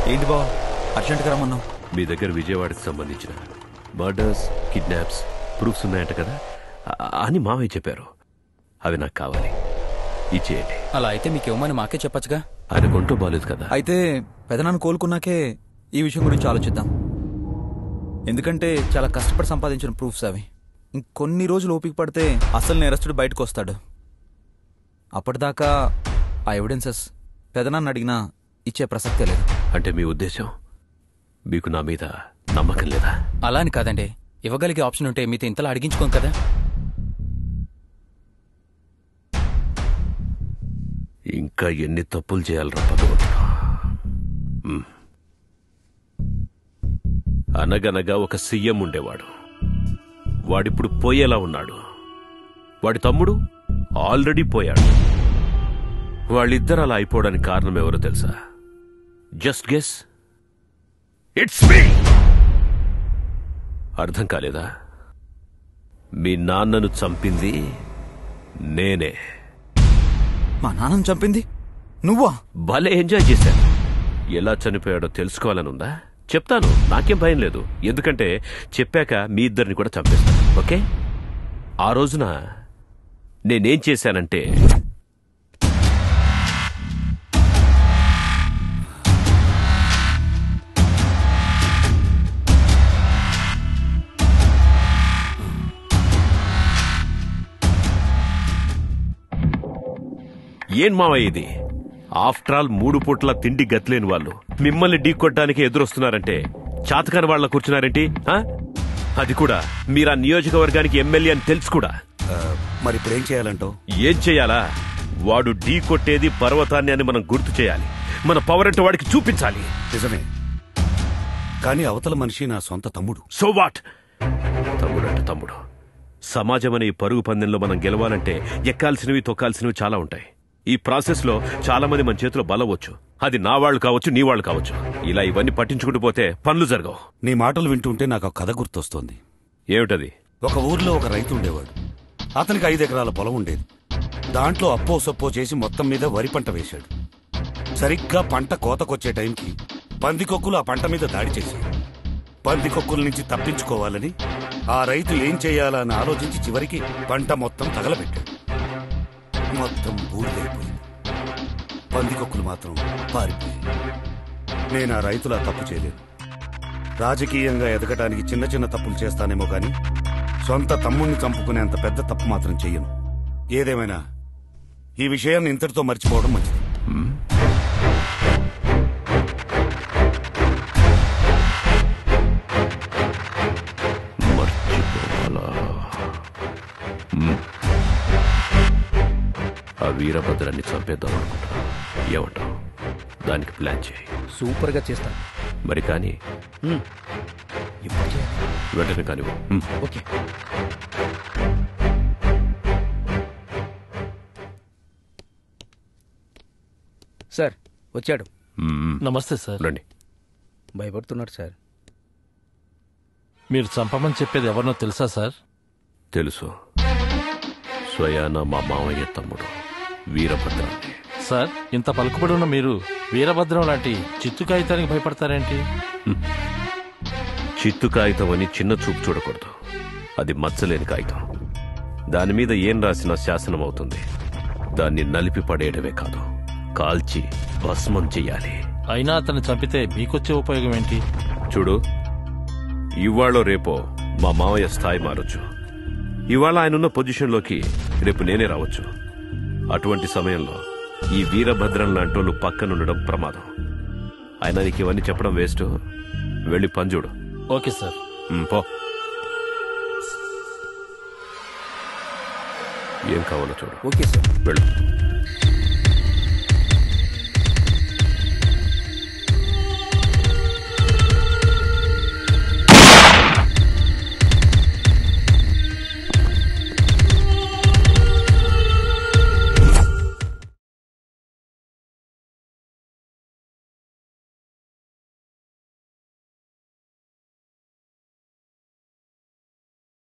ఏంటి బావా అర్జెంట్గా రమ్మన్నావు మీ దగ్గర విజయవాడకి సంబంధించిన మర్డర్స్ కిడ్నాప్స్ ప్రూఫ్స్ ఉన్నాయంట కదా ఆ- అని మావయ్య చెప్పారు అవి నాకు కావాలి ఇచ్చేయండి అలా అయితే మీకు ఇవ్వమని మాకే చెప్పొచ్చుగా ఆయన కొంటూ బాలేదు కదా అయితే పెదనాన్న కోలుకున్నాకే ఈ విషయం గురించి ఆలోచిద్దాం ఎందుకంటే చాలా కష్టపడి సంపాదించిన ప్రూఫ్స్ అవి ఇంకొన్ని రోజులు ఓపిక పడితే అసలు నేరస్తుడు బయటకు వస్తాడు అప్పటిదాకా ఆ ఎవిడెన్సెస్ పెదనాన్న అడిగినా ఇచ్చే ప్రసక్తే లేదు అంటే మీ ఉద్దేశం మీకు నా మీద నమ్మకం లేదా అలా అని కాదండి ఇవ్వగలిగే ఆప్షన్ ఉంటే మీతో ఇంతలా అడిగించుకోం కదా ఇంకా ఎన్ని తప్పులు చేయాలరా భగవంతుడు మ్. అనగనగా ఒక సీఎం ఉండేవాడు వాడిప్పుడు పోయేలా ఉన్నాడు వాడి తమ్ముడు ఆల్రెడీ పోయాడు వాళ్ళిద్దరు అలా అయిపోవడానికి కారణం ఎవరో తెలుసా జస్ట్ గెస్ ఇట్స్ మీ అర్థం కాలేదా మీ నాన్నను చంపింది నేనే మా నాన్నని చంపింది నువ్వా భలే ఎంజాయ్ చేశాను ఎలా చనిపోయాడో తెలుసుకోవాలనుందా చెప్తాను నాకేం భయం లేదు ఎందుకంటే చెప్పాక మీ ఇద్దరిని కూడా చంపేస్తాను ఓకే ఆ రోజున నేనేం చేశానంటే ఏం మావయ్య ఇది ఆఫ్టర్ ఆల్ మూడు పూట్ల తిండి గతిలేని వాళ్ళు మిమ్మల్ని ఢీకొట్టడానికి ఎదురొస్తున్నారంటే చాతకాని వాళ్ళ కూర్చున్నారేంటి ఆ? అది కూడా మీరు ఆ నియోజకవర్గానికి ఎమ్మెల్యే అని తెలుసు కూడా మరి ఇప్పుడు ఏం చేయాలంటావు ఏం చేయాలా వాడు ఢీ కొట్టేది పర్వతాన్ని అని మనం గుర్తు చేయాలి మన పవర్ అంటే వాడికి చూపించాలి నిజమే కానీ అవతల మనిషి నా సొంత తమ్ముడు సో వాట్ తమ్ముడు అంటే తమ్ముడు సమాజం అనే ఈ పరుగు పందెంలో మనం గెలవాలంటే ఎక్కాల్సినవి తొక్కాల్సినవి చాలా ఉంటాయి ఈ ప్రాసెస్ లో చాలా మంది మన చేతిలో బలవచ్చు అది నా వాళ్ళు కావచ్చు నీ వాళ్ళు కావచ్చు ఇలా ఇవన్నీ పట్టించుకుంటూ పోతే పనులు జరగవు నీ మాటలు వింటుంటే నాకు ఒక కథ గుర్తొస్తోంది ఏమిటది ఒక ఊర్లో ఒక రైతు ఉండేవాడు అతనికి ఐదు ఎకరాల పొలం ఉండేది దాంట్లో అప్పో సప్పో చేసి మొత్తం మీద వరి పంట వేశాడు సరిగ్గా పంట కోతకొచ్చే టైంకి పందికొక్కులు ఆ పంట మీద దాడి చేశాయి పందికొక్కుల నుంచి తప్పించుకోవాలని ఆ రైతు ఏం చేయాలా అని ఆలోచించి చివరికి పంట మొత్తం తగలబెట్టాడు మొత్తం బూడిదైపోయింది పందికొక్కులు మాత్రం పారిపోయాయి నేను ఆ రైతులా తప్పు చేయలేదు రాజకీయంగా ఎదగటానికి చిన్న చిన్న తప్పులు చేస్తానేమో గాని సొంత తమ్ముణ్ణి చంపుకునేంత పెద్ద తప్పు మాత్రం చెయ్యను ఏదేమైనా ఈ విషయాన్ని ఇంతటితో మర్చిపోవడం మంచిది మర్చిపోవాలా మ్. ఆ వీరభద్రాన్ని చంపేద్దాం అనుకుంటా ఏమంటావు దానికి ప్లాన్ చేయి సూపర్ గా చేస్తాను మరి కానీ ఇప్పుడు చేయాలి. వెంటనే కానివ్వు మ్. ఓకే సార్ వచ్చాడు మ్. నమస్తే సార్ రండి భయపడుతున్నాడు సార్ మీరు చంపమని చెప్పేది ఎవరినో తెలుసా సార్ తెలుసు స్వయాన మా మామయ్య తమ్ముడు వీరభద్రాన్ని సార్ ఇంత పలుకుబడి ఉన్న మీరు వీరభద్రం లాంటి చిత్తు కాగితానికి భయపడతారేంటి చిత్తు కాగితం అని చిన్న చూపు చూడకూడదు అది మచ్చలేని కాగితం దాని మీద ఏం రాసినా శాసనం అవుతుంది దాన్ని నలిపి పడేయడమే కాదు కాల్చి భస్మం చెయ్యాలి అయినా అతన్ని చంపితే మీకొచ్చే ఉపయోగం ఏంటి చూడు ఇవాళో రేపో మా మావయ్య స్థాయి మారొచ్చు ఇవాళ ఆయనున్న పొజిషన్లోకి రేపు నేనే రావచ్చు అటువంటి సమయంలో ఈ వీరభద్రం లాంటోళ్ళు పక్కనుండడం ప్రమాదం ఆయన నీకు ఇవన్నీ చెప్పడం వేస్ట్ వెళ్ళి పంజుడు ఓకే సార్ పో ఏం కావాలో చూడు ఓకే సార్ వెళ్ళు